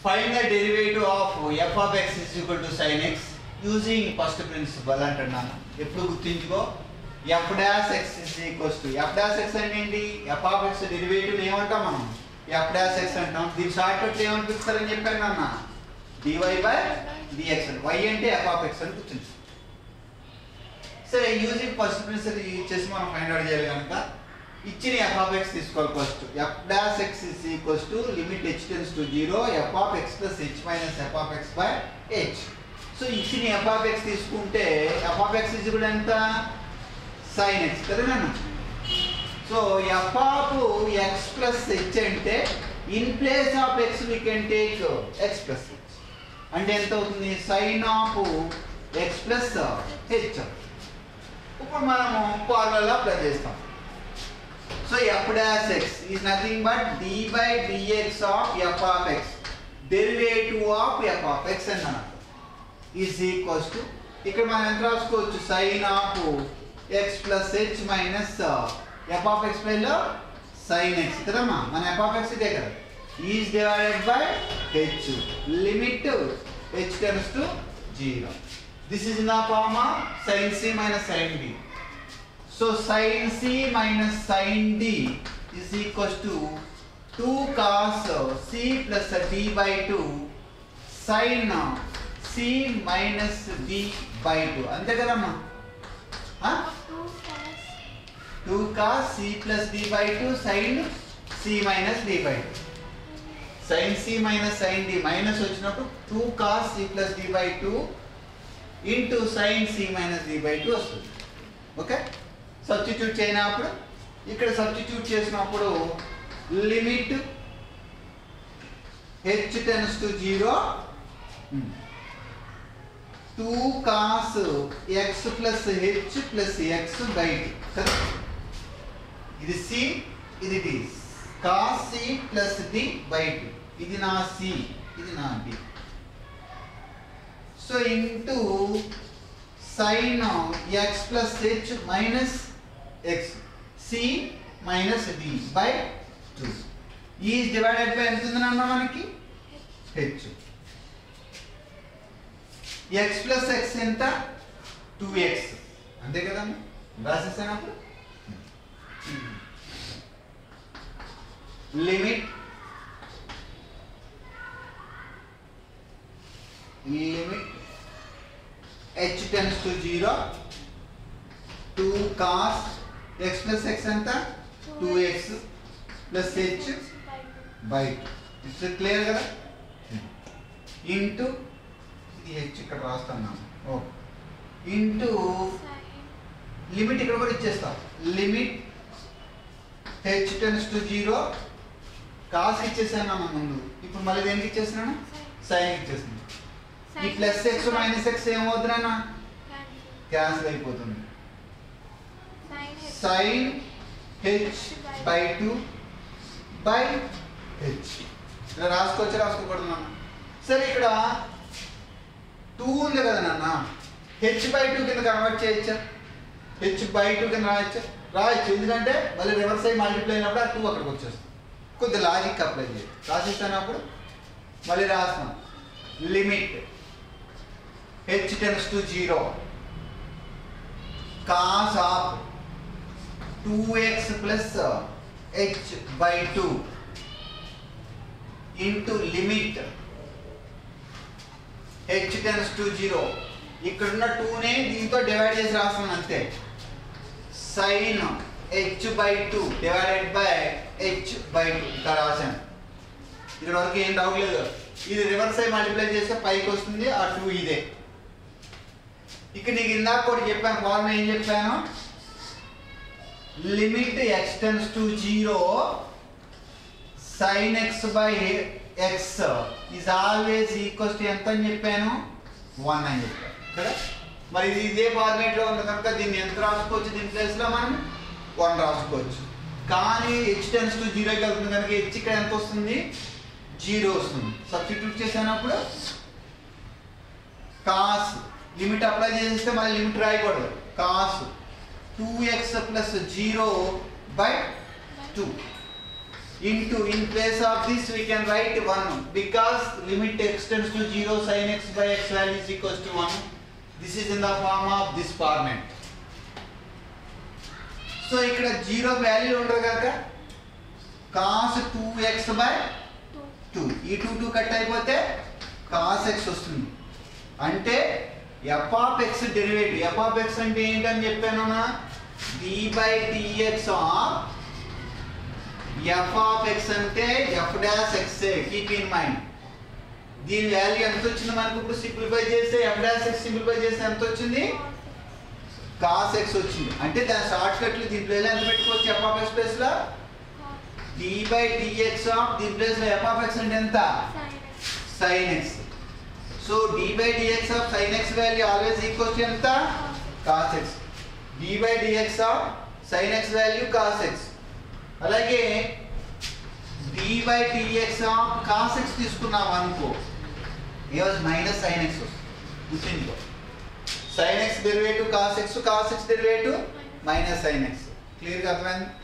find the derivative of f of x is equal to sine x using first principle అంటున్నాను ఎప్పుడు గుర్తుంచుకో f dash x is equals to f dash x అంటే ఏంటి F of x derivative ఏమంటాం మనం F dash X అంటాం దీని short cut ఏమనిపిస్తారని చెప్పాను అన్న డివై బై డిఎక్స్ అని వై అంటే ఎఫ్ ఆఫ్ ఎక్స్ అని గుర్తుంచు సరే యూజింగ్ ఫస్ట్ ప్రిన్సిపల్ ఇచ్చేసి మనం ఫైండ్ అవుట్ చేయాలి కనుక ఇచ్చిన ఎఫ్ ఆఫ్ ఎక్స్ తీసుకోవాలి first f dash x is equals to limit h tends to zero f of x plus h minus f of x by h so ఇచ్చిన f of x తీసుకుంటే f of x is కూడా ఎంత sine x కదా so f of x plus h అంటే in place of x we can take x plus h అంటే ఎంత అవుతుంది sine of x plus H ఇప్పుడు మనము ఫార్ములా అప్లై చేస్తాం so f dash x is nothing but d by dx of f of x derivative of f of x అని అన్నమాట is equals to ఇక్కడ మనం ఎంత రాసుకోవచ్చు sine of x plus h minus f of x ప్లస్లో sine x కదమ్మా మన f of x ఇదే కదా is divided by h limit h tends to zero this is in the form of sine c minus sine d so sine c minus sine d is equals to two cos c plus d by two sine c minus d by two అంతే కదమ్మా two cos c plus d by two sine c minus d by two sine c minus sine d minus వచ్చినప్పుడు two cos c plus d by two into sine c minus d by two వస్తుంది okay substitute చేయనప్పుడు ఇక్కడ substitute చేసినప్పుడు limit h tends to zero two cos x plus h plus x by కదా ఇది c ఇది d cos c plus d by two ఇది నా c ఇది నా d so into sine x plus h minus x c minus d by two ఈ divided by ఎంత ఉందన్న మనకి హెచ్ ఎక్స్ ప్లస్ ఎక్స్ ఎంత టూ ఎక్స్ అంతే కదమ్మా రాసేసానప్పుడు limit limit h tends to 0 2 cos x plus x ఎంత 2x plus h by 2 it's clear కదా ఇంటూ ఇది h ఇక్కడ రాస్తున్నాం ఓ ఇంటూ లిమిట్ ఇక్కడ కూడా ఇచ్చేస్తాం limit h tends to zero cos ఇచ్చేసాను ముందు ఇప్పుడు మళ్ళీ దేనికి ఇచ్చేస్తున్నాను సైన్ ఇచ్చేస్తున్నాను ఈ ప్లస్ ఎక్స్ మైనస్ ఎక్స్ ఏమవుతుందన్నా క్యాన్సిల్ అయిపోతుంది sine h by two by h ఇలా రాసుకోవచ్చు రాసుకోకూడదు నాన్న సరే ఇక్కడ టూ ఉంది కదా నాన్న హెచ్ బై టూ కింద కన్వర్ట్ చేయొచ్చా హెచ్ బై టూ కింద రాయొచ్చా రాయొచ్చు ఎందుకంటే మళ్ళీ రివర్స్ అయ్యి మల్టిప్లై అయినప్పుడు ఆ టూ అక్కడికి వచ్చేస్తుంది కొద్ది లాజిక్ అప్లై చేయాలి రాసిస్తానప్పుడు మళ్ళీ రాస్తాం limit h tends to 0 cos of 2x plus uh, h by 2 into limit h tends to 0 ఇక్కడున్న టూనే దీంతో డివైడ్ చేసి రాస్తాను అంతే sine h by two divided by h by two ఇక్కడ రాశాను ఇక్కడ వరకు ఏం డౌట్ లేదు ఇది రివర్స్ అయ్యి మల్టిప్లై చేస్తే పైకి వస్తుంది ఆ టూ ఇదే ఇక్కడ నీకు ఇందాక కూడా చెప్పాను ఫార్ములా ఏం చెప్పాను limit x tends to zero sine x by x is always equals to ఎంత అని చెప్పాను వన్ అని చెప్పాను కదా మరి ఇది ఇదే ఫార్మేట్ లో ఉంది కనుక దీన్ని ఎంత రాసుకోవచ్చు దీని ప్లేస్ లో మనం వన్ రాసుకోవచ్చు కానీ హెచ్ టెన్స్ టు జీరోకి వెళ్తుంది కనుక హెచ్ ఇక్కడ ఎంత వస్తుంది జీరో వస్తుంది సబ్స్టిట్యూట్ చేసినప్పుడు కాస్ లిమిట్ అప్లై చేస్తే మళ్ళీ లిమిట్ రాయకూడదు cos two x plus zero by two into in place of this we can write 1 because limit x tends to 0 sin x by x value is equals to 1 this is in the form of this format so ఇక్కడ zero value ఉండదు కనుక cos two x by two ఈ two two cut అయిపోతే cos x వస్తుంది అంటే f of x derivative f of x అంటే ఏంటని చెప్పాను d by dx of f of x అంటే f dash x keep in mind దీని వాల్యూ ఎంత వచ్చింది మనకు ఇప్పుడు సింప్లిఫై చేస్తే ఎఫ్ డాష్ ఎక్స్ సింప్లిఫై చేస్తే ఎంత వచ్చింది కాస్ ఎక్స్ వచ్చింది అంటే దాని షార్ట్ కట్లు దీని ప్లేస్ ఎంత పెట్టుకోవచ్చు ఎఫ్ ఆఫ్ ఎక్స్ ప్లేస్ లో డి బై డిఎక్స్ ఆఫ్ దీని ప్లేస్ లో ఎఫ్ ఆఫ్ ఎక్స్ అంటే ఎంత sine x so d by dx of sine x value always equals to ఎంత cos x d by dx of sine x value cos x అలాగే d by dx of cos x తీసుకున్నాం అనుకో ఏమో minus sine x వస్తుంది గుర్తుంచుకో sine x derivative cos x cos x derivative minus sine x క్లియర్గా అర్థమైంది